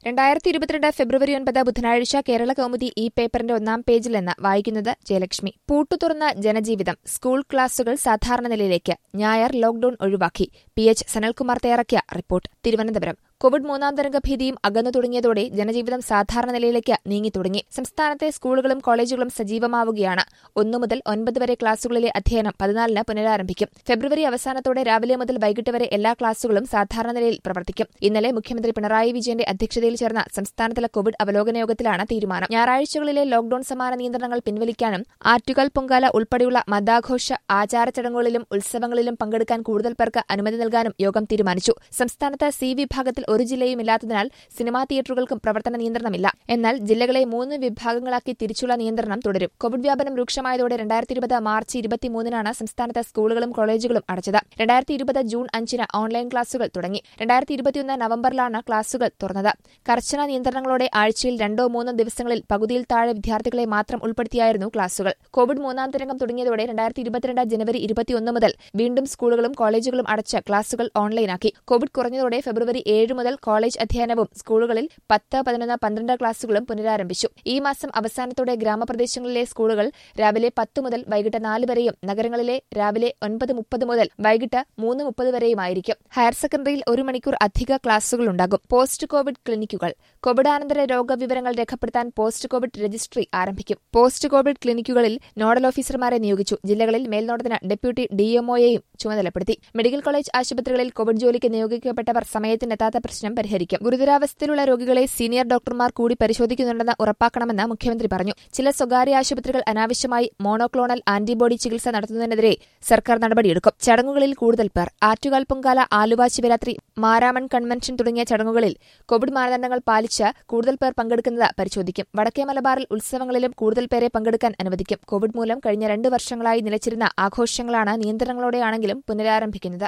രണ്ടായിരത്തി ഇരുപത്തിരണ്ട് ഫെബ്രുവരി ഒൻപത് ബുധനാഴ്ച കേരള കൗമുദി ഈ പേപ്പറിന്റെ ഒന്നാം പേജിൽ നിന്ന് വായിക്കുന്നത് ജയലക്ഷ്മി പൂട്ടുതുറന്ന ജനജീവിതം സ്കൂൾ ക്ലാസുകൾ സാധാരണ നിലയിലേക്ക് ഞായർ ലോക്ഡൌൺ ഒഴിവാക്കി പി എച്ച് സനൽകുമാർ തയ്യാറാക്കിയ റിപ്പോർട്ട് തിരുവനന്തപുരം കോവിഡ് മൂന്നാം തരംഗ ഭീതിയും അകന്നു തുടങ്ങിയതോടെ ജനജീവിതം സാധാരണ നിലയിലേക്ക് നീങ്ങി തുടങ്ങി സംസ്ഥാനത്തെ സ്കൂളുകളും കോളേജുകളും സജീവമാവുകയാണ് ഒന്നു മുതൽ ഒൻപത് വരെ ക്ലാസുകളിലെ അധ്യയനം പതിനാലിന് പുനരാരംഭിക്കും ഫെബ്രുവരി അവസാനത്തോടെ രാവിലെ മുതൽ വൈകിട്ട് വരെ എല്ലാ ക്ലാസുകളും സാധാരണ നിലയിൽ പ്രവർത്തിക്കും ഇന്നലെ മുഖ്യമന്ത്രി പിണറായി വിജയന്റെ അധ്യക്ഷതയിൽ ചേർന്ന സംസ്ഥാനതല കോവിഡ് അവലോകന യോഗത്തിലാണ് തീരുമാനം ഞായറാഴ്ചകളിലെ ലോക്ഡൌൺ സമാന നിയന്ത്രണങ്ങൾ പിൻവലിക്കാനും ആറ്റുകാൽ പൊങ്കാല ഉൾപ്പെടെയുള്ള മതാഘോഷ ആചാരചടങ്ങുകളിലും ഉത്സവങ്ങളിലും പങ്കെടുക്കാൻ കൂടുതൽ പേർക്ക് അനുമതി നൽകാനും യോഗം തീരുമാനിച്ചു സംസ്ഥാനത്ത് സി വിഭാഗത്തിൽ ഒരു ജില്ലയും ഇല്ലാത്തതിനാൽ സിനിമാ തിയേറ്ററുകൾക്കും പ്രവർത്തന നിയന്ത്രണമില്ല എന്നാൽ ജില്ലകളെ മൂന്ന് വിഭാഗങ്ങളാക്കി തിരിച്ചുള്ള നിയന്ത്രണം തുടരും കോവിഡ് വ്യാപനം രൂക്ഷമായതോടെ രണ്ടായിരത്തി ഇരുപത് മാർച്ച് ഇരുപത്തിമൂന്നിനാണ് സംസ്ഥാനത്ത് സ്കൂളുകളും കോളേജുകളും അടച്ചത് രണ്ടായിരത്തി ഇരുപത് ജൂൺ അഞ്ചിന് ഓൺലൈൻ ക്ലാസുകൾ തുടങ്ങി രണ്ടായിരത്തി ഇരുപത്തിയൊന്ന് നവംബറിലാണ് ക്ലാസുകൾ തുറന്നത് കർശന നിയന്ത്രണങ്ങളോടെ ആഴ്ചയിൽ രണ്ടോ മൂന്നോ ദിവസങ്ങളിൽ പകുതിയിൽ താഴെ വിദ്യാർത്ഥികളെ മാത്രം ഉൾപ്പെടുത്തിയായിരുന്നു ക്ലാസുകൾ കോവിഡ് മൂന്നാം തരംഗം തുടങ്ങിയതോടെ രണ്ടായിരത്തി ഇരുപത്തിരണ്ട് ജനുവരി ഇരുപത്തിയൊന്ന് മുതൽ വീണ്ടും സ്കൂളുകളും കോളേജുകളും അടച്ച് ക്ലാസുകൾ ഓൺലൈനാക്കി കോവിഡ് കുറഞ്ഞതോടെ ഫെബ്രുവരി ഏഴ് മുതൽ കോളേജ് അധ്യയനവും സ്കൂളുകളിൽ പത്ത് പതിനൊന്ന് പന്ത്രണ്ട് ക്ലാസുകളും പുനരാരംഭിച്ചു ഈ മാസം അവസാനത്തോടെ ഗ്രാമപ്രദേശങ്ങളിലെ സ്കൂളുകൾ രാവിലെ പത്ത് മുതൽ വൈകിട്ട് നാല് വരെയും നഗരങ്ങളിലെ രാവിലെ ഒൻപത് മുപ്പത് മുതൽ വൈകിട്ട് മൂന്ന് മുപ്പത് വരെയുമായിരിക്കും ഹയർ സെക്കൻഡറിയിൽ ഒരു മണിക്കൂർ അധിക ക്ലാസുകളുണ്ടാകും പോസ്റ്റ് കോവിഡ് ക്ലിനിക്കുകൾ കോവിഡാനന്തര രോഗവിവരങ്ങൾ രേഖപ്പെടുത്താൻ പോസ്റ്റ് കോവിഡ് രജിസ്ട്രി ആരംഭിക്കും പോസ്റ്റ് കോവിഡ് ക്ലിനിക്കുകളിൽ നോഡൽ ഓഫീസർമാരെ നിയോഗിച്ചു ജില്ലകളിൽ മേൽനോട്ടത്തിന് ഡെപ്യൂട്ടി ഡിഎംഒയെയും ചുമതലപ്പെടുത്തി മെഡിക്കൽ കോളേജ് ആശുപത്രികളിൽ കോവിഡ് ജോലിക്ക് നിയോഗിക്കപ്പെട്ടവർ സമയത്തിനെത്താത്ത പ്രശ്നം പരിഹരിക്കും ഗുരുതരാവസ്ഥയിലുള്ള രോഗികളെ സീനിയർ ഡോക്ടർമാർ കൂടി പരിശോധിക്കുന്നുണ്ടെന്ന് ഉറപ്പാക്കണമെന്ന് മുഖ്യമന്ത്രി പറഞ്ഞു ചില സ്വകാര്യ ആശുപത്രികൾ അനാവശ്യമായി മോണോക്ലോണൽ ആന്റിബോഡി ചികിത്സ നടത്തുന്നതിനെതിരെ സർക്കാർ നടപടിയെടുക്കും ചടങ്ങുകളിൽ കൂടുതൽ പേർ ആറ്റുകാൽ പൊങ്കാല ആലുവ ശിവരാത്രി മാരാമൺ കൺവെൻഷൻ തുടങ്ങിയ ചടങ്ങുകളിൽ കോവിഡ് മാനദണ്ഡങ്ങൾ പാലിച്ച് കൂടുതൽ പേർ പങ്കെടുക്കുന്നത് പരിശോധിക്കും വടക്കേ മലബാറിൽ ഉത്സവങ്ങളിലും കൂടുതൽ പേരെ പങ്കെടുക്കാൻ അനുവദിക്കും കോവിഡ് മൂലം കഴിഞ്ഞ രണ്ട് വർഷങ്ങളായി നിലച്ചിരുന്ന ആഘോഷങ്ങളാണ് നിയന്ത്രണങ്ങളോടെയാണെങ്കിലും പുനരാരംഭിക്കുന്നത്